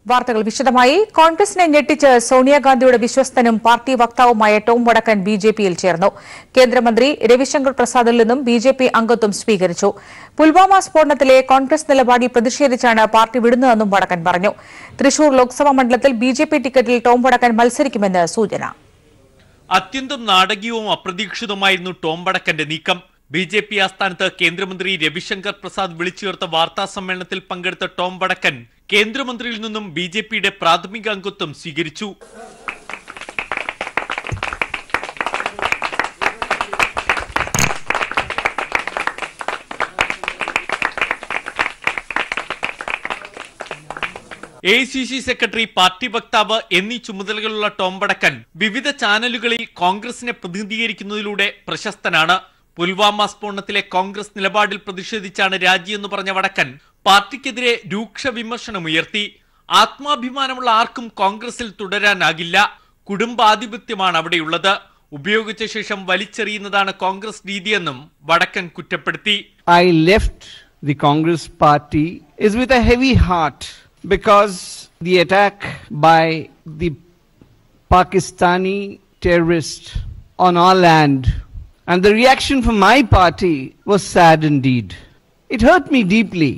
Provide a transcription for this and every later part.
വാർത്തകൾ വിശദമായി കോൺഗ്രസിനെ ഞെട്ടിച്ച് സോണിയാഗാന്ധിയുടെ വിശ്വസ്തനും പാർട്ടി വക്താവുമായ ടോം വടക്കൻ ബി ജെ പിയിൽ ചേർന്നു കേന്ദ്രമന്ത്രി രവിശങ്കർ പ്രസാദിൽ നിന്നും ബി ജെ പി അംഗത്വം സ്വീകരിച്ചു പുൽവാമ സ്ഫോടനത്തിലെ കോൺഗ്രസ് നിലപാടിൽ പ്രതിഷേധിച്ചാണ് പാർട്ടി വിടുന്നതെന്നും വടക്കൻ പറഞ്ഞു തൃശൂർ ലോക്സഭാ മണ്ഡലത്തിൽ ബി ജെ പി ടിക്കറ്റിൽ ടോം വടക്കൻ മത്സരിക്കുമെന്ന് സൂചന അത്യന്തം നാടകീയവും അപ്രതീക്ഷിതവുമായിരുന്നു ടോം വടക്കന്റെ നീക്കം ബി ജെ പി ആസ്ഥാനത്ത് കേന്ദ്രമന്ത്രി രവിശങ്കർ പ്രസാദ് വിളിച്ചു ചേർത്ത വാർത്താ സമ്മേളനത്തിൽ പങ്കെടുത്ത ടോം വടക്കൻ കേന്ദ്രമന്ത്രിയിൽ നിന്നും ബി ജെ പിയുടെ പ്രാഥമിക അംഗത്വം സ്വീകരിച്ചു A C C secretary party വക്താവ് എന്നീ ചുമതലകളുള്ള ടോം വടക്കൻ വിവിധ ചാനലുകളിൽ കോൺഗ്രസിനെ പ്രതിനിധീകരിക്കുന്നതിലൂടെ പ്രശസ്തനാണ് പുൽവാമ സ്ഫോടനത്തിലെ കോൺഗ്രസ് നിലപാടിൽ പ്രതിഷേധിച്ചാണ് രാജിയെന്ന് പറഞ്ഞ വടക്കൻ പാർട്ടിക്കെതിരെ രൂക്ഷ വിമർശനമുയർത്തി ആത്മാഭിമാനമുള്ള ആർക്കും കോൺഗ്രസിൽ തുടരാനാകില്ല കുടുംബാധിപത്യമാണ് അവിടെയുള്ളത് ഉപയോഗിച്ച ശേഷം വലിച്ചെറിയുന്നതാണ് കോൺഗ്രസ് രീതിയെന്നും വടക്കൻ കുറ്റപ്പെടുത്തി I left the Congress party is with a heavy heart because the attack by the Pakistani terrorist on our land and the reaction from my party was sad indeed. It hurt me deeply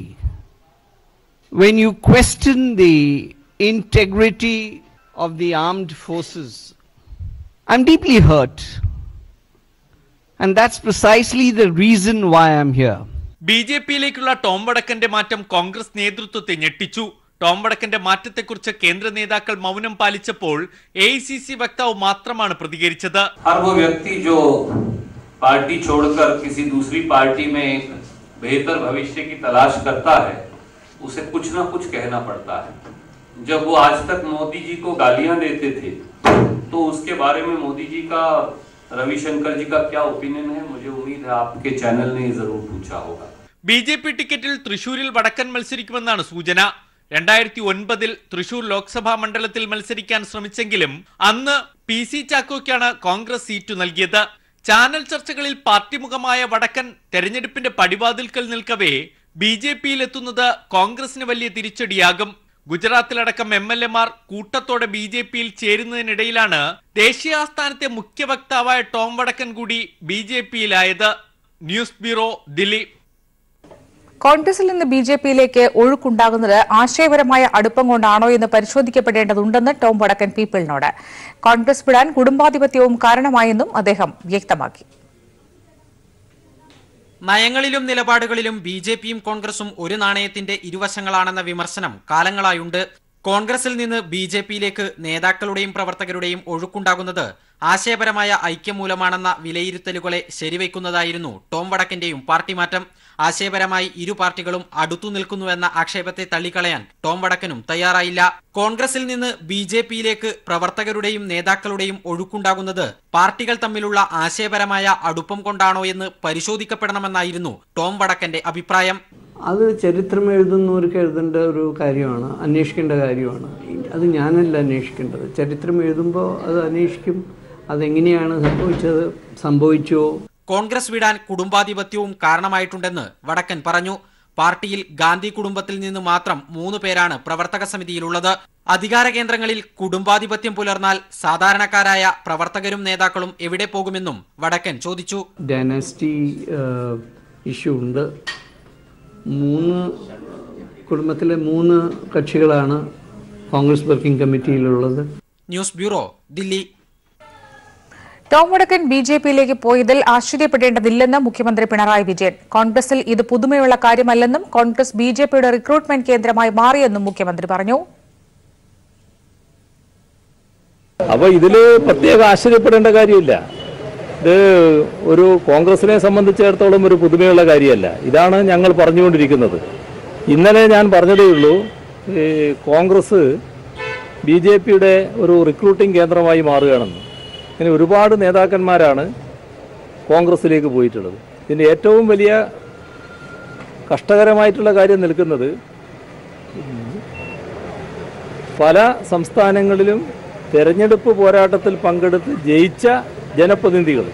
when you question the integrity of the armed forces. I'm deeply hurt. And that's precisely the reason why I'm here. B J പിയിലേക്കുള്ള ടോം വടക്കന്റെ മാറ്റം കോൺഗ്രസ് നേതൃത്വത്തെ ഞെട്ടിച്ചു Tom വടക്കന്റെ മാറ്റത്തെക്കുറിച്ച് കേന്ദ്ര നേതാക്കൾ മൗനം പാലിച്ചപ്പോൾ A വക്താവ് മാത്രമാണ് പ്രതികരിച്ചത് हर वो व्यक्ति जो पार्टी छोड़कर किसी दूसरी पार्टी में एक बेहतर भविष्य की तलाश करता है उसे कुछ ना कुछ कहना पड़ता है जब वो आज तक मोदी जी को गालियां देते थे तो उसके बारे में मोदी जी का रविशंकर जी का क्या ओपिनियन है मुझे उम्मीद है आपके चैनल ने ये जरूर पूछा होगा ബി ജെ പി ടിക്കറ്റിൽ തൃശൂരിൽ വടക്കൻ മത്സരിക്കുമെന്നാണ് സൂചന രണ്ടായിരത്തി ഒൻപതിൽ തൃശൂർ ലോക്സഭാ മണ്ഡലത്തിൽ മത്സരിക്കാൻ ശ്രമിച്ചെങ്കിലും അന്ന് പി സി ചാക്കോയ്ക്കാണ് കോൺഗ്രസ് സീറ്റ് നൽകിയത് ചാനൽ ചർച്ചകളിൽ പാർട്ടി മുഖമായ വടക്കൻ തെരഞ്ഞെടുപ്പിന്റെ പടിവാതിൽക്കൽ നിൽക്കവേ ബി ജെ പിയിൽ എത്തുന്നത് കോൺഗ്രസിന് വലിയ തിരിച്ചടിയാകും ഗുജറാത്തിലടക്കം എം എൽ എമാർ കൂട്ടത്തോടെ ബി ജെ പിയിൽ ചേരുന്നതിനിടയിലാണ് ദേശീയ ആസ്ഥാനത്തെ മുഖ്യ വക്താവായ ടോം വടക്കൻ കൂടി ബി ജെ പിയിലായത് ന്യൂസ് ബ്യൂറോ ദില്ലി കോൺഗ്രസിൽ നിന്ന് ബി ജെ പിയിലേക്ക് ഒഴുക്കുണ്ടാകുന്നത് ആശയപരമായ അടുപ്പം കൊണ്ടാണോ എന്ന് പരിശോധിക്കപ്പെടേണ്ടതുണ്ടെന്ന് ടോം വടക്കൻ പീപ്പിളിനോട് കോൺഗ്രസ് വിടാൻ കുടുംബാധിപത്യവും കാരണമായെന്നും അദ്ദേഹം വ്യക്തമാക്കി നയങ്ങളിലും നിലപാടുകളിലും ബി ജെ പിയും കോൺഗ്രസും ഒരു നാണയത്തിന്റെ ഇരുവശങ്ങളാണെന്ന വിമർശനം കാലങ്ങളായുണ്ട് കോൺഗ്രസിൽ നിന്ന് ബി ജെ പിയിലേക്ക് നേതാക്കളുടെയും പ്രവർത്തകരുടെയും ഒഴുക്കുണ്ടാകുന്നത് ആശയപരമായ ഐക്യം മൂലമാണെന്ന വിലയിരുത്തലുകളെ ശരിവയ്ക്കുന്നതായിരുന്നു ടോം വടക്കിന്റെയും പാർട്ടി മാറ്റം ആശയപരമായി ഇരു പാർട്ടികളും അടുത്തു നിൽക്കുന്നുവെന്ന ആക്ഷേപത്തെ തള്ളിക്കളയാൻ ടോം വടക്കനും തയ്യാറായില്ല കോൺഗ്രസിൽ നിന്ന് ബി ജെ പിയിലേക്ക് പ്രവർത്തകരുടെയും നേതാക്കളുടെയും ഒഴുക്കുണ്ടാകുന്നത് പാർട്ടികൾ തമ്മിലുള്ള ആശയപരമായ അടുപ്പം കൊണ്ടാണോ എന്ന് പരിശോധിക്കപ്പെടണമെന്നായിരുന്നു ടോം വടക്കന്റെ അഭിപ്രായം അത് ചരിത്രം എഴുതുന്നവർക്ക് എഴുതേണ്ട ഒരു കാര്യമാണ് അന്വേഷിക്കേണ്ട കാര്യമാണ് അത് ഞാനല്ല അന്വേഷിക്കേണ്ടത് ചരിത്രം എഴുതുമ്പോൾ അത് അന്വേഷിക്കും അതെങ്ങനെയാണ് സംഭവിച്ചത് സംഭവിച്ചോ കോൺഗ്രസ് വിടാൻ കുടുംബാധിപത്യവും കാരണമായിട്ടുണ്ടെന്ന് വടക്കൻ പറഞ്ഞു പാർട്ടിയിൽ ഗാന്ധി കുടുംബത്തിൽ നിന്ന് മാത്രം മൂന്ന് പേരാണ് പ്രവർത്തക സമിതിയിലുള്ളത് അധികാര കേന്ദ്രങ്ങളിൽ കുടുംബാധിപത്യം പുലർന്നാൽ സാധാരണക്കാരായ പ്രവർത്തകരും നേതാക്കളും എവിടെ പോകുമെന്നും വടക്കൻ ചോദിച്ചു ഡൈനാസ്റ്റി ഇഷ്യൂ ഉണ്ട് മൂന്ന് കുടുംബത്തിലെ മൂന്ന് കക്ഷികളാണ് കോൺഗ്രസ് വർക്കിംഗ് കമ്മിറ്റിയിലുള്ളത് news bureau Delhi Tom Vadakkan B J പിയിലേക്ക് പോയതിൽ ആശ്ചര്യപ്പെടേണ്ടതില്ലെന്ന് മുഖ്യമന്ത്രി പിണറായി വിജയൻ കോൺഗ്രസിൽ ഇത് പുതുമയുള്ള കാര്യമല്ലെന്നും കോൺഗ്രസ് ബി ജെ പിയുടെ റിക്രൂട്ട്മെന്റ് കേന്ദ്രമായി മാറിയെന്നും മുഖ്യമന്ത്രി പറഞ്ഞു അപ്പോൾ ഇതിൽ പ്രത്യേക ആശ്ചര്യപ്പെടേണ്ട കാര്യമില്ല ഇത് ഒരു കോൺഗ്രസിനെ സംബന്ധിച്ചിടത്തോളം ഒരു പുതുമയുള്ള കാര്യമല്ല ഇതാണ് ഞങ്ങൾ പറഞ്ഞുകൊണ്ടിരിക്കുന്നത് ഇന്നലെ ഞാൻ പറഞ്ഞതേ ഉള്ളൂ ഈ കോൺഗ്രസ് ബി ജെ പിയുടെ ഒരു റിക്രൂട്ടിംഗ് കേന്ദ്രമായി മാറുകയാണെന്ന് ഇങ്ങനെ ഒരുപാട് നേതാക്കന്മാരാണ് കോൺഗ്രസിലേക്ക് പോയിട്ടുള്ളത് ഇതിൻ്റെ ഏറ്റവും വലിയ കഷ്ടകരമായിട്ടുള്ള കാര്യം നിൽക്കുന്നത് പല സംസ്ഥാനങ്ങളിലും തെരഞ്ഞെടുപ്പ് പോരാട്ടത്തിൽ പങ്കെടുത്ത് ജയിച്ച ജനപ്രതിനിധികൾ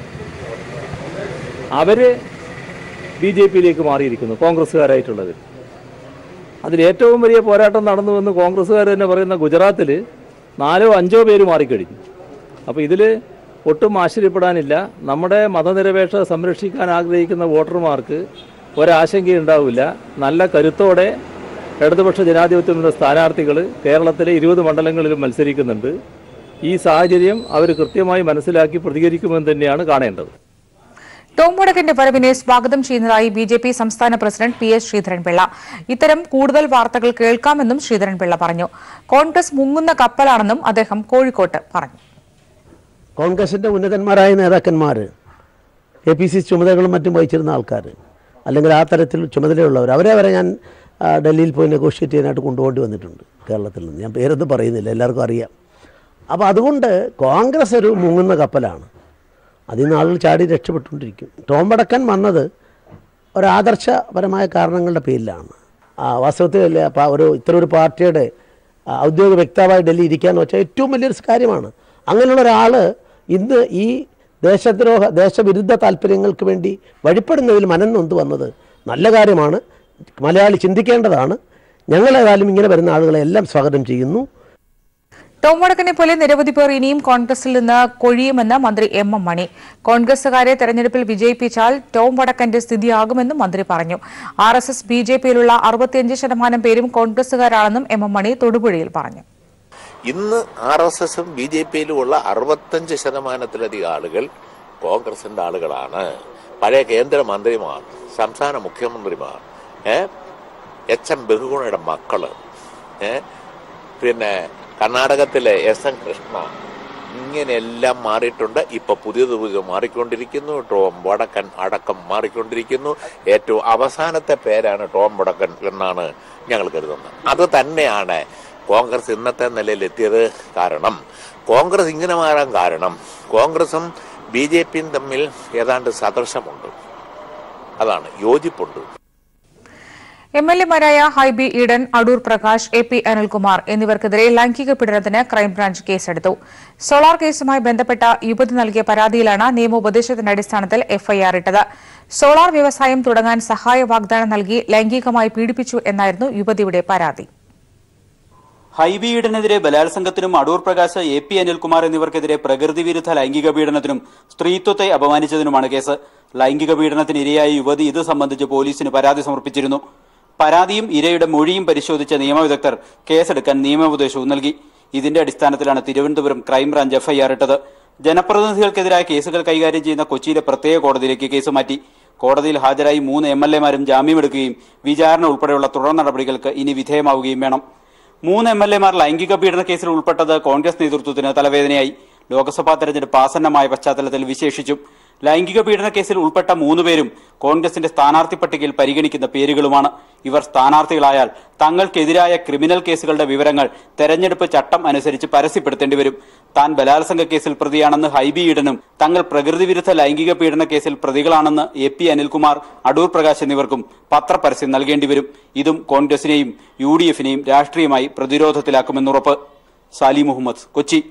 അവർ ബി ജെ പിയിലേക്ക് മാറിയിരിക്കുന്നു കോൺഗ്രസ്സുകാരായിട്ടുള്ളവർ അതിൽ ഏറ്റവും വലിയ പോരാട്ടം നടന്നുവെന്ന് കോൺഗ്രസ്സുകാർ തന്നെ പറയുന്ന ഗുജറാത്തിൽ നാലോ അഞ്ചോ പേര് മാറിക്കഴിഞ്ഞു അപ്പോൾ ഇതിൽ ഒട്ടും ആശ്ചര്യപ്പെടാനില്ല നമ്മുടെ മതനിരപേക്ഷത സംരക്ഷിക്കാൻ ആഗ്രഹിക്കുന്ന വോട്ടർമാർക്ക് ഒരാശങ്കയുണ്ടാവില്ല നല്ല കരുത്തോടെ ഇടതുപക്ഷ ജനാധിപത്യത്തിൻ്റെ സ്ഥാനാർത്ഥികൾ കേരളത്തിലെ ഇരുപത് മണ്ഡലങ്ങളിലും മത്സരിക്കുന്നുണ്ട് ഈ സാഹചര്യം അവർ കൃത്യമായി മനസ്സിലാക്കി പ്രതികരിക്കുമെന്ന് തന്നെയാണ് കാണേണ്ടത് ടോം വടക്കന്റെ വരവിനെ സ്വാഗതം ചെയ്യുന്നതായി ബി ജെ പി സംസ്ഥാന പ്രസിഡന്റ് പി എസ് ശ്രീധരൻപിള്ള ഇത്തരം കൂടുതൽ വാർത്തകൾ കേൾക്കാമെന്നും ശ്രീധരൻപിള്ള പറഞ്ഞു കോൺഗ്രസ് മുങ്ങുന്ന കപ്പലാണെന്നും അദ്ദേഹം കോഴിക്കോട്ട് പറഞ്ഞു കോൺഗ്രസിൻ്റെ ഉന്നതന്മാരായ നേതാക്കന്മാർ എ പി സി ചുമതലകളും മറ്റും വഹിച്ചിരുന്ന ആൾക്കാർ അല്ലെങ്കിൽ ആ തരത്തിൽ ചുമതലയുള്ളവർ അവരെ വരെ ഞാൻ ആ, ഡൽഹിയിൽ പോയി നെഗോഷിയേറ്റ് ചെയ്യാനായിട്ട് കൊണ്ടുപോകേണ്ടി വന്നിട്ടുണ്ട് കേരളത്തിൽ നിന്ന് ഞാൻ പേരൊന്നും പറയുന്നില്ല എല്ലാവർക്കും അറിയാം അപ്പോൾ അതുകൊണ്ട് കോൺഗ്രസ് ഒരു മുങ്ങുന്ന കപ്പലാണ് അതിൽ നിന്ന് ആളുകൾ ചാടി രക്ഷപ്പെട്ടുകൊണ്ടിരിക്കും ടോം വടക്കൻ വന്നത് ഒരാദർശപരമായ കാരണങ്ങളുടെ പേരിലാണ് ആ, വാസ്തവത്തിൽ അല്ലേ, അപ്പോൾ ഒരു ഇത്ര ഒരു പാർട്ടിയുടെ ആ, ഔദ്യോഗിക വ്യക്താവായി ഡൽഹി ഇരിക്കാന്ന് വെച്ചാൽ ഏറ്റവും വലിയൊരു കാര്യമാണ് അങ്ങനെയുള്ള ഒരാൾ ഇന്ന് ഈ ദേശദ്രോഹ ദേശവിരുദ്ധ താല്പര്യങ്ങൾക്ക് വേണ്ടി വഴിപ്പെടുന്നതിൽ മനം നൊന്ത് വന്നത് നല്ല കാര്യമാണ് മലയാളി ചിന്തിക്കേണ്ടതാണ് ഞങ്ങളേതായാലും ഇങ്ങനെ വരുന്ന ആളുകളെ എല്ലാം സ്വാഗതം ചെയ്യുന്നു ടോം വടക്കനെ പോലെ നിരവധി പേർ ഇനിയും കോൺഗ്രസിൽ നിന്ന് കൊഴിയുമെന്ന് മന്ത്രി എം എം മണി കോൺഗ്രസുകാരെ തെരഞ്ഞെടുപ്പിൽ വിജയിപ്പിച്ചാൽ ടോം വടക്കന്റെ സ്ഥിതിയാകുമെന്നും മന്ത്രി പറഞ്ഞു R S S B J പിയിലുള്ള അറുപത്തിയഞ്ച് ശതമാനം പേരും കോൺഗ്രസുകാരാണെന്നും എം എം മണി തൊടുപുഴയിൽ പറഞ്ഞു ഇന്ന് ആർ എസ് എസും ബി ജെ പിയിലുമുള്ള അറുപത്തഞ്ച് ശതമാനത്തിലധികം ആളുകൾ കോൺഗ്രസിന്റെ ആളുകളാണ് പഴയ കേന്ദ്രമന്ത്രിമാർ സംസ്ഥാന മുഖ്യമന്ത്രിമാർ ഏ എച്ച് എം ബഹുഗുണയുടെ മക്കള് ഏ പിന്നെ കർണാടകത്തിലെ എസ് എൻ കൃഷ്ണ ഇങ്ങനെയെല്ലാം മാറിയിട്ടുണ്ട് ഇപ്പൊ പുതിയത് പുതിയത് മാറിക്കൊണ്ടിരിക്കുന്നു ടോം വടക്കൻ അടക്കം മാറിക്കൊണ്ടിരിക്കുന്നു ഏറ്റവും അവസാനത്തെ പേരാണ് ടോം വടക്കൻ എന്നാണ് ഞങ്ങൾ കരുതുന്നത് അത് തന്നെയാണ് കോൺഗ്രസ് ഇന്നത്തെ നിലയിൽ എത്തിയത് കാരണം കോൺഗ്രസ് ഇങ്ങനെ മാറാൻ കാരണം കോൺഗ്രസും ബി ജെ പിയും തമ്മിൽ ഏതാണ്ട് സദൃശമുണ്ട് അതാണ് യോജിപ്പുണ്ട് എം എൽ എമാരായ ഹൈബി ഈഡൻ അടൂർ പ്രകാശ് എ പി അനിൽകുമാർ എന്നിവർക്കെതിരെ ലൈംഗിക പീഡനത്തിന് ക്രൈംബ്രാഞ്ച് കേസെടുത്തു സോളാർ കേസുമായി ബന്ധപ്പെട്ട യുവതി നൽകിയ പരാതിയിലാണ് നിയമോപദേശത്തിന്റെ അടിസ്ഥാനത്തിൽ എഫ്ഐആർ ഇട്ടത് സോളാർ വ്യവസായം തുടങ്ങാൻ സഹായ വാഗ്ദാനം നൽകി ലൈംഗികമായി പീഡിപ്പിച്ചു എന്നായിരുന്നു യുവതിയുടെ പരാതി ഹൈബി ഈഡനെതിരെ ബലാത്സംഗത്തിനും അടൂർ പ്രകാശ് എ പി അനിൽകുമാർ എന്നിവർക്കെതിരെ പ്രകൃതി വിരുദ്ധ ലൈംഗിക പീഡനത്തിനും സ്ത്രീത്വത്തെ അപമാനിച്ചതിനുമാണ് കേസ് ലൈംഗിക പീഡനത്തിന് ഇരയായ യുവതി ഇത് സംബന്ധിച്ച് പോലീസിന് പരാതി സമർപ്പിച്ചിരുന്നു പരാതിയും ഇരയുടെ മൊഴിയും പരിശോധിച്ച നിയമവിദഗ്ധർ കേസെടുക്കാൻ നിയമോപദേശവും നൽകി ഇതിന്റെ അടിസ്ഥാനത്തിലാണ് തിരുവനന്തപുരം ക്രൈംബ്രാഞ്ച് എഫ്ഐആർ ഇട്ടത് ജനപ്രതിനിധികൾക്കെതിരായ കേസുകൾ കൈകാര്യം ചെയ്യുന്ന കൊച്ചിയിലെ പ്രത്യേക കോടതിയിലേക്ക് കേസ് മാറ്റി കോടതിയിൽ ഹാജരായി മൂന്ന് എം എൽ എമാരും ജാമ്യമെടുക്കുകയും വിചാരണ ഉൾപ്പെടെയുള്ള തുടർ നടപടികൾക്ക് ഇനി വിധേയമാവുകയും വേണം മൂന്ന് എം എൽ എമാർ ലൈംഗിക പീഡന കേസിൽ ഉൾപ്പെട്ടത് കോൺഗ്രസ് നേതൃത്വത്തിന് തലവേദനയായി ലോക്സഭാ തെരഞ്ഞെടുപ്പ് ആസന്നമായ പശ്ചാത്തലത്തിൽ വിശേഷിച്ചു ലൈംഗിക പീഡന കേസിൽ ഉൾപ്പെട്ട മൂന്നുപേരും കോൺഗ്രസിന്റെ സ്ഥാനാർത്ഥി പട്ടികയിൽ പരിഗണിക്കുന്ന പേരുകളുമാണ് ഇവർ സ്ഥാനാർത്ഥികളായാൽ തങ്ങൾക്കെതിരായ ക്രിമിനൽ കേസുകളുടെ വിവരങ്ങൾ തെരഞ്ഞെടുപ്പ് ചട്ടം അനുസരിച്ച് പരസ്യപ്പെടുത്തേണ്ടി വരും താൻ ബലാത്സംഗ കേസിൽ പ്രതിയാണെന്ന് ഹൈബി ഈഡനും തങ്ങൾ പ്രകൃതി വിരുദ്ധ ലൈംഗിക പീഡന കേസിൽ പ്രതികളാണെന്ന് എ പി അനിൽകുമാർ അടൂർ പ്രകാശ് എന്നിവർക്കും പത്രപരസ്യം നൽകേണ്ടി വരും ഇതും കോൺഗ്രസിനെയും യു ഡി എഫിനെയും രാഷ്ട്രീയമായി പ്രതിരോധത്തിലാക്കുമെന്നുറപ്പ് സാലി മുഹമ്മദ് കൊച്ചി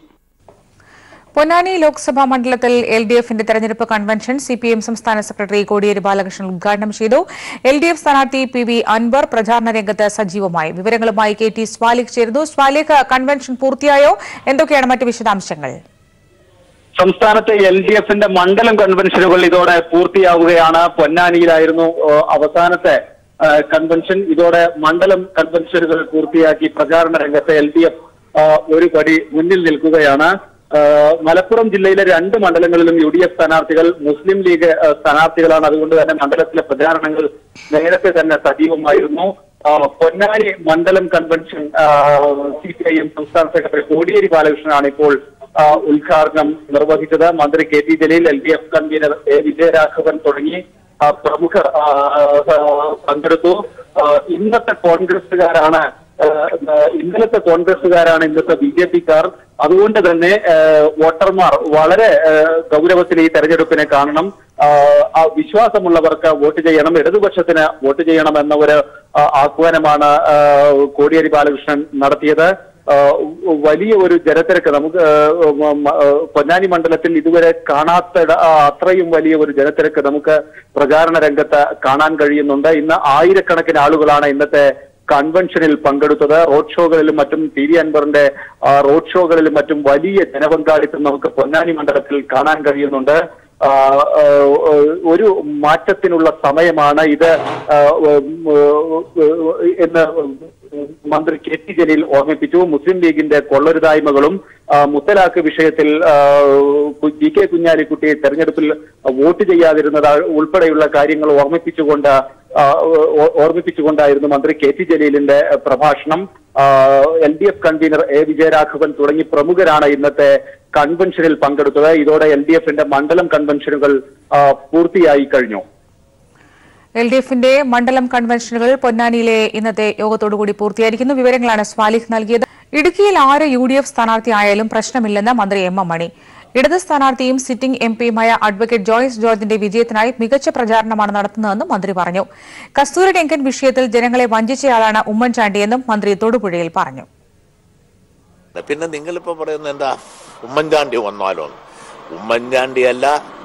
പൊന്നാനി ലോക്സഭാ മണ്ഡലത്തിൽ എൽ ഡി എഫിന്റെ തെരഞ്ഞെടുപ്പ് കൺവെൻഷൻ സി പി എം സംസ്ഥാന സെക്രട്ടറി കോടിയേരി ബാലകൃഷ്ണൻ ഉദ്ഘാടനം ചെയ്തു എൽ ഡി എഫ് സ്ഥാനാർത്ഥി പി വി അൻവർ പ്രചാരണ രംഗത്ത് സജീവമായി വിവരങ്ങളുമായി കെ ടി സ്വാലിക് ചേരുന്നു സ്വാലിക് കൺവെൻഷൻ പൂർത്തിയായോ എന്തൊക്കെയാണ് മറ്റ് വിശദാംശങ്ങൾ സംസ്ഥാനത്തെ എൽ ഡി എഫിന്റെ മണ്ഡലം കൺവെൻഷനുകൾ ഇതോടെ പൂർത്തിയാവുകയാണ് പൊന്നാനിയിലായിരുന്നു ഏഹ്, അവസാനത്തെ ഏഹ്, കൺവെൻഷൻ ഇതോടെ മണ്ഡലം കൺവെൻഷനുകൾ പൂർത്തിയാക്കി പ്രചാരണ രംഗത്ത് എൽ ഡി എഫ് ഒരു പടി മുന്നിൽ നിൽക്കുകയാണ് ഏഹ്, മലപ്പുറം ജില്ലയിലെ രണ്ട് മണ്ഡലങ്ങളിലും യു ഡി എഫ് സ്ഥാനാർത്ഥികൾ മുസ്ലിം ലീഗ് ഏഹ്, സ്ഥാനാർത്ഥികളാണ് അതുകൊണ്ട് തന്നെ മണ്ഡലത്തിലെ പ്രചാരണങ്ങൾ നേരത്തെ തന്നെ സജീവമായിരുന്നു ആ, പൊന്നാനി മണ്ഡലം convention C P I M സംസ്ഥാന സെക്രട്ടറി കോടിയേരി ബാലകൃഷ്ണനാണ് ഇപ്പോൾ ആ, ഉദ്ഘാടനം നിർവഹിച്ചത് മന്ത്രി K T Jaleel L D F convener A Vijayaraghavan തുടങ്ങി ആ, പ്രമുഖർ ആ, ആ, പങ്കെടുത്തു ആ, ഇന്നത്തെ കോൺഗ്രസുകാരാണ് ആ, ആ, ഇന്നലത്തെ കോൺഗ്രസുകാരാണ് ഇന്നത്തെ ബി ജെ പിക്കാർ അതുകൊണ്ട് തന്നെ ആ, വോട്ടർമാർ വളരെ ആ, ഗൗരവത്തിൽ ഈ തെരഞ്ഞെടുപ്പിനെ കാണണം ആ, ആ വിശ്വാസമുള്ളവർക്ക് വോട്ട് ചെയ്യണം ഇടതുപക്ഷത്തിന് വോട്ട് ചെയ്യണം എന്ന ഒരു ആ, ആഹ്വാനമാണ് ആ, കോടിയേരി ബാലകൃഷ്ണൻ നടത്തിയത് ആ, വലിയ ഒരു ജനത്തിരക്ക് നമുക്ക് ആ, ഉം, ആ, പൊന്നാനി മണ്ഡലത്തിൽ ഇതുവരെ കാണാത്ത ഇട- ആ, അത്രയും വലിയ ഒരു ജനത്തിരക്ക് നമുക്ക് പ്രചാരണ രംഗത്ത് കാണാൻ കഴിയുന്നുണ്ട് ഇന്ന് ആയിരക്കണക്കിന് ആളുകളാണ് ഇന്നത്തെ കൺവെൻഷനിൽ പങ്കെടുത്തത് റോഡ് ഷോകളിലും മറ്റും ടി വി അൻവറിന്റെ ആ, റോഡ് ഷോകളിലും മറ്റും വലിയ ജനപങ്കാളിത്തം നമുക്ക് പൊന്നാനി മണ്ഡലത്തിൽ കാണാൻ കഴിയുന്നുണ്ട് ആ, ആ, ഒരു മാറ്റത്തിനുള്ള സമയമാണ് ഇത് ആ, ഉം, ഉം, എന്ന് മന്ത്രി കെ ടി ജലീൽ ഓർമ്മിപ്പിച്ചു മുസ്ലിം ലീഗിന്റെ കൊള്ളരുതായ്മകളും ആ, മുത്തലാഖ് വിഷയത്തിൽ ആ, കു- ജി കെ കുഞ്ഞാലിക്കുട്ടിയെ തെരഞ്ഞെടുപ്പിൽ വോട്ട് ചെയ്യാതിരുന്നത് ഉൾപ്പെടെയുള്ള കാര്യങ്ങൾ ഓർമ്മിപ്പിച്ചുകൊണ്ട് ആ, ഓ- ഓർമ്മിപ്പിച്ചുകൊണ്ടായിരുന്നു മന്ത്രി കെ ടി ജലീലിന്റെ പ്രഭാഷണം L D F convener A Vijayaraghavan തുടങ്ങി പ്രമുഖരാണ് ഇന്നത്തെ കൺവെൻഷനിൽ പങ്കെടുത്തത് ഇതോടെ എൽ ഡി എഫിന്റെ മണ്ഡലം കൺവെൻഷനുകൾ ആ, പൂർത്തിയായി കഴിഞ്ഞു എൽ ഡി എഫിന്റെ മണ്ഡലം കൺവെൻഷനുകൾ പൊന്നാനിയിലെ ഇന്നത്തെ യോഗത്തോടുകൂടി പൂർത്തിയായിരിക്കുന്നു വിവരങ്ങളാണ് സ്വാലിഹ് നൽകിയത് ഇടുക്കിയിൽ ആര് യു ഡി എഫ് സ്ഥാനാർത്ഥിയായാലും പ്രശ്നമില്ലെന്ന് മന്ത്രി എം എം മണി ഇടത് സ്ഥാനാർത്ഥിയും സിറ്റിംഗ് എം പിയുമായ അഡ്വക്കേറ്റ് ജോയ്സ് ജോർജിന്റെ വിജയത്തിനായി മികച്ച പ്രചാരണമാണ് നടത്തുന്നതെന്നും മന്ത്രി പറഞ്ഞു കസ്തൂരി രംഗൻ വിഷയത്തിൽ ജനങ്ങളെ വഞ്ചിച്ചയാളാണ് ഉമ്മൻചാണ്ടിയെന്നും മന്ത്രി തൊടുപുഴയിൽ പറഞ്ഞു പിന്നെ നിങ്ങളിപ്പോ പറയുന്നത് എന്താ ഉമ്മൻചാണ്ടി വന്നാലോ ഉമ്മൻചാണ്ടിയല്ല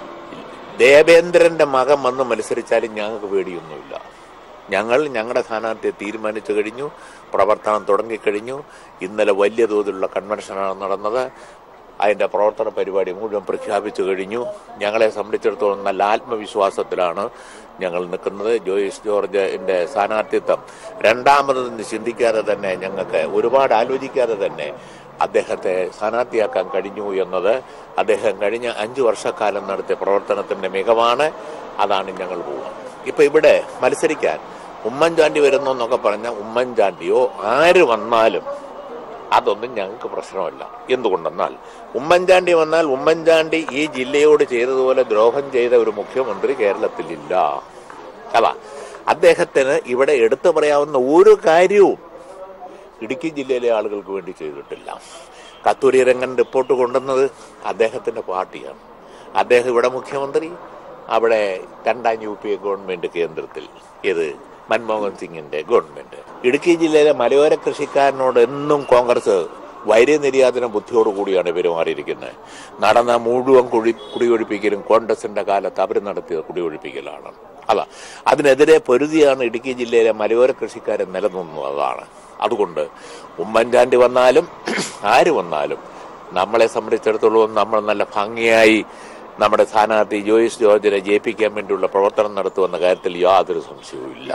ദേവേന്ദ്രന്റെ മകൻ വന്ന് മത്സരിച്ചാലും ഞങ്ങൾക്ക് പേടിയൊന്നുമില്ല ഞങ്ങൾ ഞങ്ങളുടെ സ്ഥാനാർത്ഥിയെ തീരുമാനിച്ചു കഴിഞ്ഞു പ്രവർത്തനം തുടങ്ങിക്കഴിഞ്ഞു ഇന്നലെ വലിയ തോതിലുള്ള കൺവെൻഷനാണ് നടന്നത് അതിന്റെ പ്രവർത്തന പരിപാടി മുഴുവൻ പ്രഖ്യാപിച്ചു കഴിഞ്ഞു ഞങ്ങളെ സംബന്ധിച്ചിടത്തോളം നല്ല ആത്മവിശ്വാസത്തിലാണ് ഞങ്ങൾ നിൽക്കുന്നത് ജോയിസ് ജോർജിന്റെ സ്ഥാനാർത്ഥിത്വം രണ്ടാമതെന്ന് ചിന്തിക്കാതെ തന്നെ ഞങ്ങൾക്ക് ഒരുപാട് ആലോചിക്കാതെ തന്നെ അദ്ദേഹത്തെ സ്ഥാനാർത്ഥിയാക്കാൻ കഴിഞ്ഞു എന്നത് അദ്ദേഹം കഴിഞ്ഞ അഞ്ചു വർഷക്കാലം നടത്തിയ പ്രവർത്തനത്തിന്റെ മികവാണ് അതാണ് ഞങ്ങൾ പോവുക ഇപ്പൊ ഇവിടെ മത്സരിക്കാൻ ഉമ്മൻചാണ്ടി വരുന്നു എന്നൊക്കെ പറഞ്ഞാൽ ഉമ്മൻചാണ്ടിയോ ആര് വന്നാലും അതൊന്നും ഞങ്ങൾക്ക് പ്രശ്നമല്ല എന്തുകൊണ്ടെന്നാൽ ഉമ്മൻചാണ്ടി വന്നാൽ ഉമ്മൻചാണ്ടി ഈ ജില്ലയോട് ചെയ്തതുപോലെ ദ്രോഹം ചെയ്ത ഒരു മുഖ്യമന്ത്രി കേരളത്തിലില്ല അതാ അദ്ദേഹത്തിന് ഇവിടെ എടുത്തു പറയാവുന്ന ഒരു കാര്യവും ഇടുക്കി ജില്ലയിലെ ആളുകൾക്ക് വേണ്ടി ചെയ്തിട്ടില്ല കത്തൂരി രംഗൻ റിപ്പോർട്ട് കൊണ്ടുവന്നത് അദ്ദേഹത്തിന്റെ പാർട്ടിയാണ് അദ്ദേഹം ഇവിടെ മുഖ്യമന്ത്രി അവിടെ രണ്ടാം യു പി എ ഗവൺമെന്റ് കേന്ദ്രത്തിൽ ഇത് മൻമോഹൻ സിംഗിന്റെ ഗവൺമെന്റ് ഇടുക്കി ജില്ലയിലെ മലയോര കൃഷിക്കാരനോട് എന്നും കോൺഗ്രസ് വൈര്യനിര്യാതന ബുദ്ധിയോടുകൂടിയാണ് പെരുമാറിയിരിക്കുന്നത് നടന്ന മുഴുവൻ കുഴി കുടിയൊഴിപ്പിക്കലും കോൺഗ്രസിന്റെ കാലത്ത് അവർ നടത്തിയ കുടിയൊഴിപ്പിക്കലാണ് അതാ അതിനെതിരെ പൊരുതിയാണ് ഇടുക്കി ജില്ലയിലെ മലയോര കൃഷിക്കാരൻ നിലനിന്നതാണ് അതുകൊണ്ട് ഉമ്മൻചാണ്ടി വന്നാലും ആര് വന്നാലും നമ്മളെ സംബന്ധിച്ചിടത്തോളം നമ്മൾ നല്ല ഭംഗിയായി നമ്മുടെ സ്ഥാനാർത്ഥി ജോയിസ് ജോർജിനെ ജയിപ്പിക്കാൻ വേണ്ടിയുള്ള പ്രവർത്തനം നടത്തുമെന്ന കാര്യത്തിൽ യാതൊരു സംശയവും ഇല്ല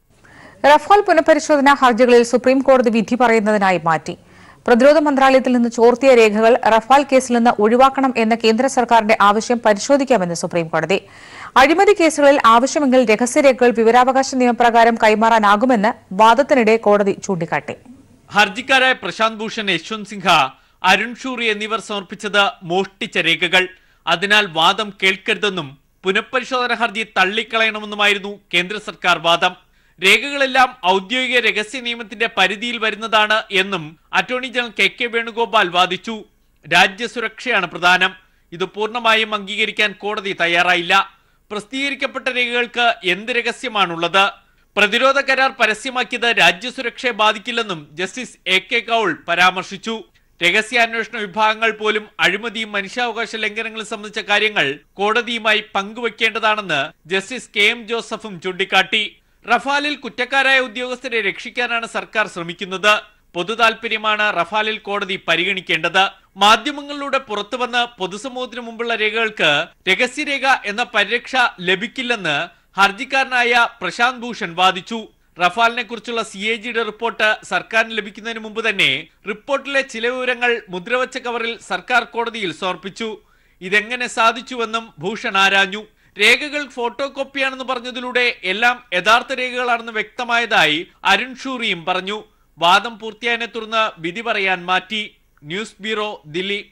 റഫാൽ പുനഃപരിശോധനാ ഹർജികളിൽ സുപ്രീം കോടതി വിധി പറയുന്നതിനായി മാറ്റി പ്രതിരോധ മന്ത്രാലയത്തിൽ നിന്ന് ചോർത്തിയ രേഖകൾ റഫാൽ കേസിൽ നിന്ന് ഒഴിവാക്കണം എന്ന കേന്ദ്ര സർക്കാരിന്റെ ആവശ്യം പരിശോധിക്കാമെന്ന് സുപ്രീം കോടതി അഴിമതി കേസുകളിൽ ആവശ്യമെങ്കിൽ രഹസ്യരേഖകൾ വിവരാവകാശ നിയമപ്രകാരം കൈമാറാനാകുമെന്ന് വാദത്തിനിടെ കോടതി ചൂണ്ടിക്കാട്ടി ഹർജിക്കാരായ പ്രശാന്ത് ഭൂഷൺ യശ്വന്ത് സിൻഹ അരുൺ ഷൂറി എന്നിവർ സമർപ്പിച്ചത് മോഷ്ടിച്ച രേഖകൾ അതിനാൽ വാദം കേൾക്കരുതെന്നും പുനഃപരിശോധന ഹർജി തള്ളിക്കളയണമെന്നുമായിരുന്നു കേന്ദ്ര സർക്കാർ വാദം രേഖകളെല്ലാം ഔദ്യോഗിക രഹസ്യ നിയമത്തിന്റെ പരിധിയിൽ വരുന്നതാണ് എന്നും attorney general K K Venugopal വാദിച്ചു രാജ്യസുരക്ഷയാണ് പ്രധാനം ഇത് പൂർണ്ണമായും അംഗീകരിക്കാൻ കോടതി തയ്യാറായില്ല പ്രസിദ്ധീകരിക്കപ്പെട്ട രേഖകൾക്ക് എന്ത് രഹസ്യമാണുള്ളത് പ്രതിരോധ കരാർ പരസ്യമാക്കിയത് രാജ്യസുരക്ഷയെ ബാധിക്കില്ലെന്നും ജസ്റ്റിസ് എ കെ കൌൾ പരാമർശിച്ചു രഹസ്യാന്വേഷണ വിഭാഗങ്ങൾ പോലും അഴിമതിയും മനുഷ്യാവകാശ ലംഘനങ്ങളും സംബന്ധിച്ച കാര്യങ്ങൾ കോടതിയുമായി പങ്കുവെക്കേണ്ടതാണെന്ന് ജസ്റ്റിസ് കെ എം ജോസഫും ചൂണ്ടിക്കാട്ടി റഫാലിൽ കുറ്റക്കാരായ ഉദ്യോഗസ്ഥരെ രക്ഷിക്കാനാണ് സർക്കാർ ശ്രമിക്കുന്നത് പൊതു താൽപര്യമാണ് റഫാലിൽ കോടതി പരിഗണിക്കേണ്ടത് മാധ്യമങ്ങളിലൂടെ പുറത്തുവന്ന് പൊതുസമൂഹത്തിനു മുമ്പുള്ള രേഖകൾക്ക് രഹസ്യരേഖ എന്ന പരിരക്ഷ ലഭിക്കില്ലെന്ന് ഹർജിക്കാരനായ പ്രശാന്ത് ഭൂഷൺ വാദിച്ചു റഫാലിനെ കുറിച്ചുള്ള സി എ ജിയുടെ റിപ്പോർട്ട് സർക്കാരിന് ലഭിക്കുന്നതിന് മുമ്പ് തന്നെ റിപ്പോർട്ടിലെ ചില വിവരങ്ങൾ മുദ്രവച്ച കവറിൽ സർക്കാർ കോടതിയിൽ സമർപ്പിച്ചു ഇതെങ്ങനെ സാധിച്ചുവെന്നും ഭൂഷൺ ആരാഞ്ഞു രേഖകൾ ഫോട്ടോ കോപ്പിയാണെന്ന് പറഞ്ഞതിലൂടെ എല്ലാം യഥാർത്ഥ രേഖകളാണെന്ന് വ്യക്തമായതായി അരുൺ ഷൂറിയും പറഞ്ഞു വാദം പൂർത്തിയായതിനെ തുടർന്ന് വിധി പറയാൻ മാറ്റി ന്യൂസ് ബ്യൂറോ ദില്ലി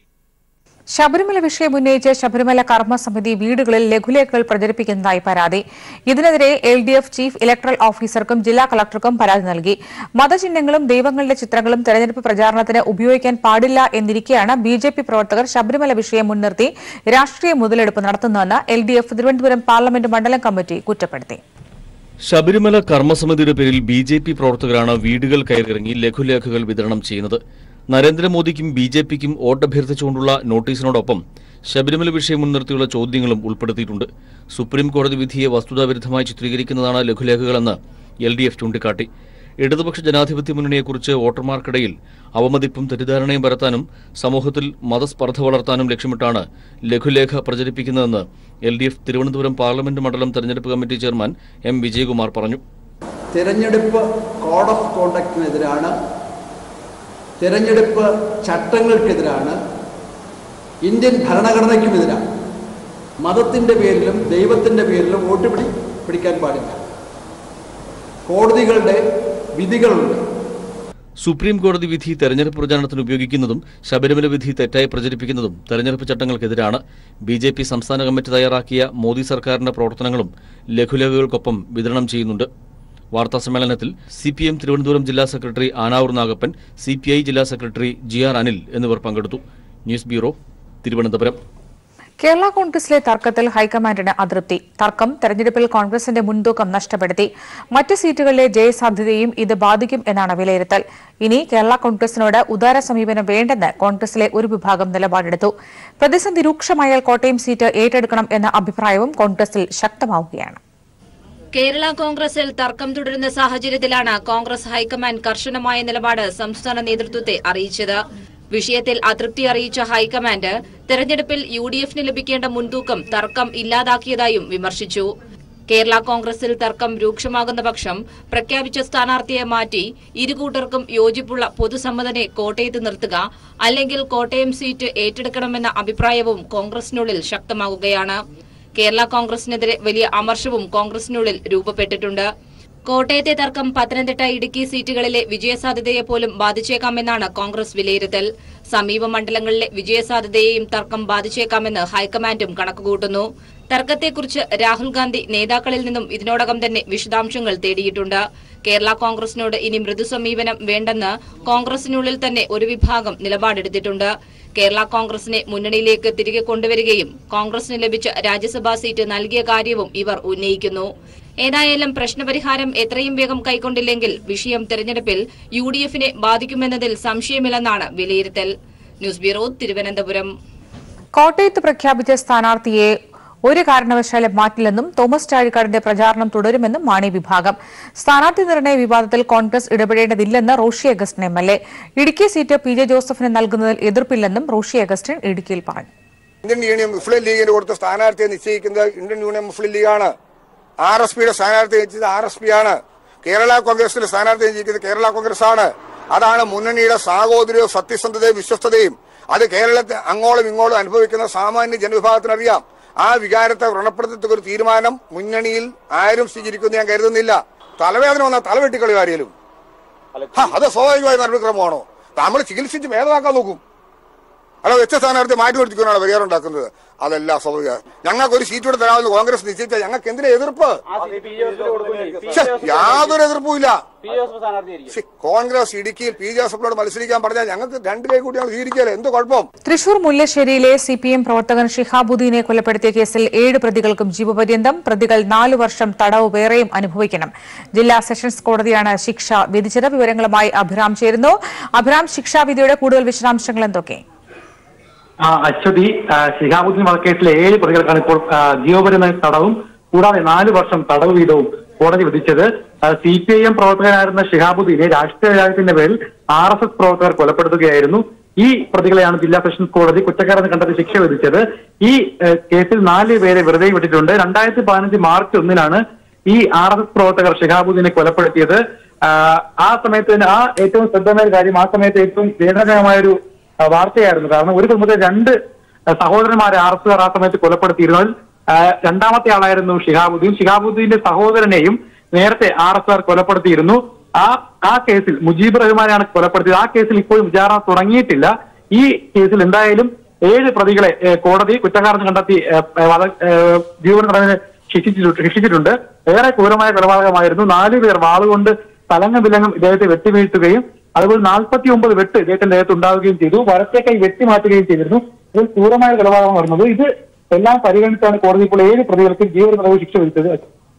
ശബരിമല വിഷയം ഉന്നയിച്ച് ശബരിമല കർമ്മസമിതി വീടുകളിൽ ലഘുലേഖകൾ പ്രചരിപ്പിക്കുന്നതായി പരാതി ഇതിനെതിരെ L D F chief electoral ഓഫീസർക്കും ജില്ലാ കളക്ടർക്കും പരാതി നൽകി മതചിഹ്നങ്ങളും ദൈവങ്ങളുടെ ചിത്രങ്ങളും തെരഞ്ഞെടുപ്പ് പ്രചാരണത്തിന് ഉപയോഗിക്കാൻ പാടില്ല എന്നിരിക്കെയാണ് ബി ജെ പി പ്രവർത്തകർ ശബരിമല വിഷയം മുൻനിർത്തി രാഷ്ട്രീയ മുതലെടുപ്പ് നടത്തുന്നതെന്ന് L D F Thiruvananthapuram parliament മണ്ഡലം കമ്മിറ്റി കുറ്റപ്പെടുത്തി ശബരിമല കർമ്മസമിതിയുടെ പേരിൽ ബി ജെ പി പ്രവർത്തകരാണ് വീടുകൾ കയറിയിറങ്ങി ലഘുലേഖകൾ വിതരണം ചെയ്യുന്നത് നരേന്ദ്രമോദിക്കും ബി ജെ പിക്കും വോട്ടഭ്യർത്ഥിച്ചുകൊണ്ടുള്ള നോട്ടീസിനോടൊപ്പം ശബരിമല വിഷയം മുൻനിർത്തിയുള്ള ചോദ്യങ്ങളും ഉൾപ്പെടുത്തിയിട്ടുണ്ട് സുപ്രീം കോടതി വിധിയെ വസ്തുതാവിരുദ്ധമായി ചിത്രീകരിക്കുന്നതാണ് ലഘുലേഖകളെന്ന് എൽ ഡി എഫ് ചൂണ്ടിക്കാട്ടി ഇടതുപക്ഷ ജനാധിപത്യ മുന്നണിയെക്കുറിച്ച് വോട്ടർമാർക്കിടയിൽ അവമതിപ്പും തെറ്റിദ്ധാരണയും പരത്താനും സമൂഹത്തിൽ മതസ്പർദ്ധ വളർത്താനും ലക്ഷ്യമിട്ടാണ് ലഘുലേഖ പ്രചരിപ്പിക്കുന്നതെന്ന് L D F Thiruvananthapuram parliament മണ്ഡലം തെരഞ്ഞെടുപ്പ് കമ്മിറ്റി ചെയർമാൻ എം വിജയകുമാർ പറഞ്ഞു തിരഞ്ഞെടുപ്പ് കോഡ് ഓഫ് കോണ്ടക്റ്റിനെതിരാണ് തിരഞ്ഞെടുപ്പ് ചട്ടങ്ങൾക്കെതിരാണ് ഇന്ത്യൻ ഭരണഘടനയ്ക്കുമെതിരാണ് മതത്തിൻ്റെ പേരിലും ദൈവത്തിൻ്റെ പേരിലും വോട്ട് പിടി പിടിക്കാൻ പാടില്ല കോടതികളുടെ വിധികളുണ്ട് സുപ്രീം കോടതി വിധി തെരഞ്ഞെടുപ്പ് പ്രചാരണത്തിന് ഉപയോഗിക്കുന്നതും ശബരിമല വിധി തെറ്റായി പ്രചരിപ്പിക്കുന്നതും തെരഞ്ഞെടുപ്പ് ചട്ടങ്ങൾക്കെതിരാണ് ബി ജെ പി സംസ്ഥാന കമ്മിറ്റി തയ്യാറാക്കിയ മോദി സർക്കാരിന്റെ പ്രവർത്തനങ്ങളും ലഘുലേഖകൾക്കൊപ്പം വിതരണം ചെയ്യുന്നുണ്ട് വാർത്താസമ്മേളനത്തിൽ സി പി എം തിരുവനന്തപുരം ജില്ലാ secretary Anavoor Nagappan C P I ജില്ലാ സെക്രട്ടറി ജി ആർ അനിൽ എന്നിവർ പങ്കെടുത്തു ന്യൂസ് ബ്യൂറോ തിരുവനന്തപുരം കേരള കോൺഗ്രസിലെ തർക്കത്തിൽ ഹൈക്കമാൻഡിന് അതൃപ്തി തർക്കം തെരഞ്ഞെടുപ്പിൽ കോൺഗ്രസിന്റെ മുൻതൂക്കം നഷ്ടപ്പെടുത്തി മറ്റ് സീറ്റുകളിലെ ജയസാധ്യതയും ഇത് ബാധിക്കും എന്നാണ് വിലയിരുത്തൽ ഇനി കേരള കോൺഗ്രസിനോട് ഉദാര സമീപനം വേണ്ടെന്ന് കോൺഗ്രസിലെ ഒരു വിഭാഗം നിലപാടെടുത്തു പ്രതിസന്ധി രൂക്ഷമായാൽ കോട്ടയം സീറ്റ് ഏറ്റെടുക്കണം എന്ന അഭിപ്രായവും കോൺഗ്രസിൽ ശക്തമാവുകയാണ് കേരള കോൺഗ്രസിൽ തർക്കം തുടരുന്ന സാഹചര്യത്തിലാണ് കോൺഗ്രസ് ഹൈക്കമാൻഡ് കർശനമായ നിലപാട് സംസ്ഥാന നേതൃത്വത്തെ അറിയിച്ചത് വിഷയത്തിൽ അതൃപ്തി അറിയിച്ച ഹൈക്കമാൻഡ് തെരഞ്ഞെടുപ്പിൽ യു ഡി എഫിന് ലഭിക്കേണ്ട മുൻതൂക്കം തർക്കം ഇല്ലാതാക്കിയതായും വിമർശിച്ചു കേരള കോൺഗ്രസിൽ തർക്കം രൂക്ഷമാകുന്ന പക്ഷം പ്രഖ്യാപിച്ച സ്ഥാനാർത്ഥിയെ മാറ്റി ഇരുകൂട്ടർക്കും യോജിപ്പുള്ള പൊതുസമ്മതനെ കോട്ടയത്ത് നിർത്തുക അല്ലെങ്കിൽ കോട്ടയം സീറ്റ് ഏറ്റെടുക്കണമെന്ന അഭിപ്രായവും കോൺഗ്രസിനുള്ളിൽ ശക്തമാകുകയാണ് കേരള കോൺഗ്രസിനെതിരെ വലിയ അമർഷവും കോൺഗ്രസിനുള്ളിൽ രൂപപ്പെട്ടിട്ടുണ്ട് കോട്ടയത്തെ തർക്കം പത്തനംതിട്ട ഇടുക്കി സീറ്റുകളിലെ വിജയസാധ്യതയെ പോലും ബാധിച്ചേക്കാമെന്നാണ് കോൺഗ്രസ് വിലയിരുത്തൽ സമീപ മണ്ഡലങ്ങളിലെ വിജയസാധ്യതയെയും തർക്കം ബാധിച്ചേക്കാമെന്ന് ഹൈക്കമാൻഡും കണക്കുകൂട്ടുന്നു തർക്കത്തെക്കുറിച്ച് രാഹുൽ ഗാന്ധി നേതാക്കളിൽ നിന്നും ഇതിനോടകം തന്നെ വിശദാംശങ്ങൾ തേടിയിട്ടുണ്ട് കേരള കോൺഗ്രസിനോട് ഇനി മൃദു സമീപനം വേണ്ടെന്ന് കോൺഗ്രസിനുള്ളിൽ തന്നെ ഒരു വിഭാഗം നിലപാടെടുത്തിട്ടുണ്ട് കേരള കോൺഗ്രസിനെ മുന്നണിയിലേക്ക് തിരികെ കൊണ്ടുവരികയും കോൺഗ്രസിന് ലഭിച്ച രാജ്യസഭാ സീറ്റ് നൽകിയ കാര്യവും ഇവർ ഉന്നയിക്കുന്നു ഏതായാലും പ്രശ്നപരിഹാരം എത്രയും വേഗം കൈക്കൊണ്ടില്ലെങ്കിൽ വിഷയം തെരഞ്ഞെടുപ്പിൽ യു ഡി എഫിനെ ബാധിക്കുമെന്നതിൽ സംശയമില്ലെന്നാണ് വിലയിരുത്തൽ ന്യൂസ് ബ്യൂറോ തിരുവനന്തപുരം കോട്ടയത്ത് പ്രഖ്യാപിച്ച സ്ഥാനാർത്ഥിയെ ഒരു കാരണവശാലും മാറ്റില്ലെന്നും തോമസ് ചാഴിക്കാടിന്റെ പ്രചാരണം തുടരുമെന്നും മാണി വിഭാഗം സ്ഥാനാർത്ഥി നിർണയ വിവാദത്തിൽ കോൺഗ്രസ് ഇടപെടേണ്ടതില്ലെന്ന് Roshy Augustine M L A Idukki seat P J ജോസഫിന് നൽകുന്നതിൽ എതിർപ്പില്ലെന്നും റോഷി അഗസ്റ്റിൻ ഇടുക്കിയിൽ പറഞ്ഞു ഇന്ത്യൻ യൂണിയൻ മുസ്ലിം ലീഗിന് കൊടുത്ത സ്ഥാനാർത്ഥിയെ നിശ്ചയിക്കുന്നത് ഇന്ത്യൻ യൂണിയൻ മുസ്ലിം ലീഗാണ് ആർ എസ് പിയുടെ സ്ഥാനാർത്ഥി നിശ്ചയിച്ചത് ആർ എസ് പി ആണ് കേരള കോൺഗ്രസിന്റെ സ്ഥാനാർത്ഥി നിശ്ചയിക്കുന്നത് കേരള കോൺഗ്രസ് ആണ് അതാണ് മുന്നണിയുടെ സാഹോദര്യവും സത്യസന്ധതയും വിശ്വസ്തതയും അത് കേരളത്തെ അങ്ങോളം ഇങ്ങോളം അനുഭവിക്കുന്ന സാമാന്യ ജനവിഭാഗത്തിനറിയാം ആ വികാരത്തെ വ്രണപ്പെടുത്തത്തക്ക ഒരു തീരുമാനം മുന്നണിയിൽ ആരും സ്വീകരിക്കുമെന്ന് ഞാൻ കരുതുന്നില്ല തലവേദന വന്നാൽ തലവെട്ടിക്കളി കാര്യലും അത് സ്വാഭാവികമായ നടപടിക്രമമാണോ നമ്മൾ ചികിത്സിച്ച് ഭേദമാക്കാൻ നോക്കും അല്ല വെച്ച സ്ഥാനാർത്ഥി മാറ്റി നിർത്തിക്കൊണ്ടാണ് പരിഹാരം ഉണ്ടാക്കുന്നത് അതല്ല സ്വാഭാവിക ഞങ്ങൾക്ക് ഒരു സീറ്റ് കൂടെ തരാമെന്ന് കോൺഗ്രസ് നിശ്ചയിച്ചാൽ ഞങ്ങൾക്ക് എന്തിനാ എതിർപ്പ് ശ്ശെ, യാതൊരു എതിർപ്പുമില്ല ശ്ശെ, കോൺഗ്രസ് ഇടുക്കിയിൽ പി ജോസഫിനോട് മത്സരിക്കാൻ പറഞ്ഞാൽ ഞങ്ങൾക്ക് രണ്ട് കൈ കൂടി ഞങ്ങൾ സ്വീകരിക്കാല്ലേ എന്ത് കുഴപ്പം തൃശൂർ മുല്ലശ്ശേരിയിലെ സി പി എം പ്രവർത്തകൻ ഷിഹാബുദ്ദീനെ കൊലപ്പെടുത്തിയ കേസിൽ ഏഴ് പ്രതികൾക്കും ജീവപര്യന്തം പ്രതികൾ നാലു വർഷം തടവ് വേറെയും അനുഭവിക്കണം ജില്ലാ സെഷൻസ് കോടതിയാണ് ശിക്ഷ വിധിച്ചത് വിവരങ്ങളുമായി അഭിറാം ചേരുന്നു അഭിറാം ശിക്ഷാവിധിയുടെ കൂടുതൽ വിശദാംശങ്ങൾ എന്തൊക്കെ ആ, അശ്വതി ആ, ശിഹാബുദ്ദീൻ വധക്കേസിലെ ഏഴ് പ്രതികൾക്കാണ് ഇപ്പോൾ ആ, ജീവപര്യന്തം തടവും കൂടാതെ നാല് വർഷം തടവ് വീതവും കോടതി വിധിച്ചത് സി പി ഐ എം പ്രവർത്തകനായിരുന്ന ഷിഹാബുദ്ദീനെ രാഷ്ട്രീയ രാജ്യത്തിന്റെ പേരിൽ ആർ എസ് എസ് പ്രവർത്തകർ കൊലപ്പെടുത്തുകയായിരുന്നു ഈ പ്രതികളെയാണ് ജില്ലാ സെഷൻസ് കോടതി കുറ്റക്കാരെന്ന് കണ്ടെത്തി ശിക്ഷ വിധിച്ചത് ഈ ഏഹ്, കേസിൽ നാല് പേരെ വെറുതെ വിട്ടിട്ടുണ്ട് രണ്ടായിരത്തി പതിനഞ്ച് മാർച്ച് ഒന്നിനാണ് ഈ ആർ എസ് എസ് പ്രവർത്തകർ ഷിഹാബുദ്ദീനെ കൊലപ്പെടുത്തിയത് ആ, ആ സമയത്ത് തന്നെ ആ ഏറ്റവും ശ്രദ്ധമായ കാര്യം ആ സമയത്ത് ഏറ്റവും വേദനകരമായ ഒരു ആ, വാർത്തയായിരുന്നു കാരണം ഒരു കുടുംബത്തിലെ രണ്ട് ആ, സഹോദരന്മാരെ ആർ എസ് ആ സമയത്ത് കൊലപ്പെടുത്തിയിരുന്നതിൽ ആ, രണ്ടാമത്തെ ആളായിരുന്നു ഷിഹാബുദ്ദീൻ ഷിഹാബുദ്ദീന്റെ സഹോദരനെയും നേരത്തെ ആർ എസ് ആർ കൊലപ്പെടുത്തിയിരുന്നു ആ ആ കേസിൽ മുജീബ് റഹ്മാനെയാണ് കൊലപ്പെടുത്തിയത് ആ കേസിൽ ഇപ്പോഴും വിചാരണ തുടങ്ങിയിട്ടില്ല ഈ കേസിൽ എന്തായാലും ഏഴ് പ്രതികളെ ഏ, കോടതി കുറ്റക്കാരെന്ന് കണ്ടെത്തി ഏ, ഏ, വധ- ഏ, ജീവൻ തടവിന് ശിക്ഷിച്ചിട്ടുണ്ട് ശിക്ഷിച്ചിട്ടുണ്ട് ഏറെ ക്രൂരമായ കൊലപാതകമായിരുന്നു നാല് പേർ വാളുകൊണ്ട് തലങ്ങും വിലങ്ങും ഇദ്ദേഹത്തെ വെട്ടിവീഴ്ത്തുകയും അതുപോലെ നാൽപ്പത്തി ഒമ്പത് വെട്ട് ഇദ്ദേഹത്തിന്റെ ദേഹത്ത് ഉണ്ടാവുകയും ചെയ്തു വലത്തെ വെട്ടി മാറ്റുകയും ചെയ്തിരുന്നു ഇതിൽ ക്രൂരമായ കൊലപാതകം വരുന്നത് ഇത് എല്ലാം പരിഗണിച്ചാണ് കോടതി ഇപ്പോൾ ഏഴ് പ്രതികൾക്ക് ജീവൻ തടവ് ശിക്ഷ വിധിച്ചത്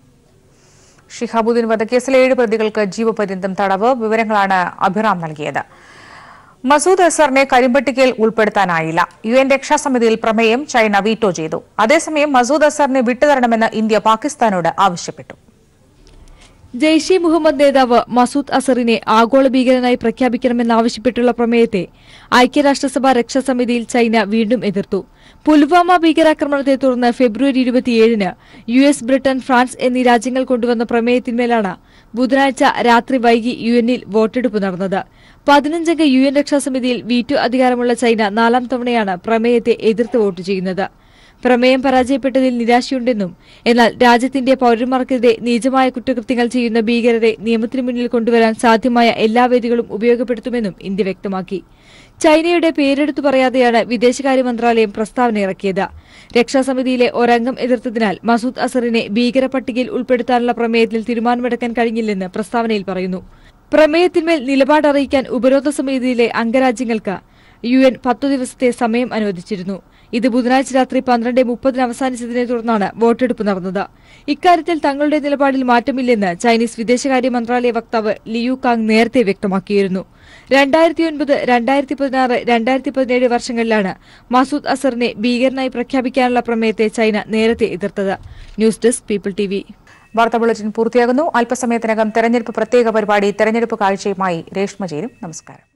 ഷിഹാബുദ്ദീൻ വധക്കേസിലെ ഏഴ് പ്രതികൾക്ക് ജീവപര്യന്തം തടവ് വിവരങ്ങളാണ് അഭിറാം നൽകിയത് മസൂദ് അസറിനെ കരിമ്പട്ടികയിൽ ഉൾപ്പെടുത്താനായില്ല യു എൻ രക്ഷാസമിതിയിൽ പ്രമേയം ചൈന വീറ്റോ ചെയ്തു അതേസമയം മസൂദ് അസറിനെ വിട്ടുതരണമെന്ന് ഇന്ത്യ പാകിസ്ഥാനോട് ആവശ്യപ്പെട്ടു ജെയ്ഷെ മുഹമ്മദ് നേതാവ് മസൂദ് അസറിനെ ആഗോള ഭീകരനായി പ്രഖ്യാപിക്കണമെന്നാവശ്യപ്പെട്ടുള്ള പ്രമേയത്തെ ഐക്യരാഷ്ട്രസഭ രക്ഷാസമിതിയിൽ ചൈന വീണ്ടും എതിർത്തു പുൽവാമ ഭീകരാക്രമണത്തെ തുടർന്ന് ഫെബ്രുവരി ഇരുപത്തിയേഴിന് യു എസ് ബ്രിട്ടൻ ഫ്രാൻസ് എന്നീ രാജ്യങ്ങൾ കൊണ്ടുവന്ന പ്രമേയത്തിന്മേലാണ് ബുധനാഴ്ച രാത്രി വൈകി യു എന്നിൽ വോട്ടെടുപ്പ് നടന്നത് പതിനഞ്ചംഗ യു എൻ രക്ഷാസമിതിയിൽ വീറ്റോ അധികാരമുള്ള ചൈന നാലാം തവണയാണ് പ്രമേയത്തെ എതിർത്ത് വോട്ട് ചെയ്യുന്നത് പ്രമേയം പരാജയപ്പെട്ടതിൽ നിരാശയുണ്ടെന്നും എന്നാൽ രാജ്യത്തിന്റെ പൌരന്മാർക്കെതിരെ നീചമായ കുറ്റകൃത്യങ്ങൾ ചെയ്യുന്ന ഭീകരരെ നിയമത്തിന് മുന്നിൽ കൊണ്ടുവരാൻ സാധ്യമായ എല്ലാ വേദികളും ഉപയോഗപ്പെടുത്തുമെന്നും ഇന്ത്യ വ്യക്തമാക്കി ചൈനയുടെ പേരെടുത്തു പറയാതെയാണ് വിദേശകാര്യ മന്ത്രാലയം പ്രസ്താവന ഇറക്കിയത് രക്ഷാസമിതിയിലെ ഒരംഗം എതിർത്തതിനാൽ മസൂദ് അസറിനെ ഭീകര പട്ടികയിൽ ഉൾപ്പെടുത്താനുള്ള പ്രമേയത്തിൽ തീരുമാനമെടുക്കാൻ കഴിഞ്ഞില്ലെന്ന് പ്രസ്താവനയിൽ പറയുന്നു പ്രമേയത്തിന്മേൽ നിലപാട് അറിയിക്കാൻ ഉപരോധ സമിതിയിലെ അംഗരാജ്യങ്ങൾക്ക് യു എൻ പത്തു ദിവസത്തെ സമയം അനുവദിച്ചിരുന്നു ഇത് ബുധനാഴ്ച രാത്രി പന്ത്രണ്ട് മുപ്പതിന് അവസാനിച്ചതിനെ തുടർന്നാണ് വോട്ടെടുപ്പ് നടന്നത് ഇക്കാര്യത്തിൽ തങ്ങളുടെ നിലപാടിൽ മാറ്റമില്ലെന്ന് ചൈനീസ് വിദേശകാര്യ മന്ത്രാലയ വക്താവ് ലിയു കാങ് നേരത്തെ വ്യക്തമാക്കിയിരുന്നു രണ്ടായിരത്തി ഒൻപത് രണ്ടായിരത്തി പതിനാറ് രണ്ടായിരത്തി പതിനേഴ് വർഷങ്ങളിലാണ് മസൂദ് അസറിനെ ഭീകരനായി പ്രഖ്യാപിക്കാനുള്ള പ്രമേയത്തെ ചൈന നേരത്തെ എതിർത്തത് news desk people T V വാർത്താ ബുള്ളറ്റിൻ പൂർത്തിയാകുന്നു അല്പസമയത്തിനകം തെരഞ്ഞെടുപ്പ് പ്രത്യേക പരിപാടി തെരഞ്ഞെടുപ്പ് കാഴ്ചയുമായി രേഷ്മ ചേരും നമസ്കാരം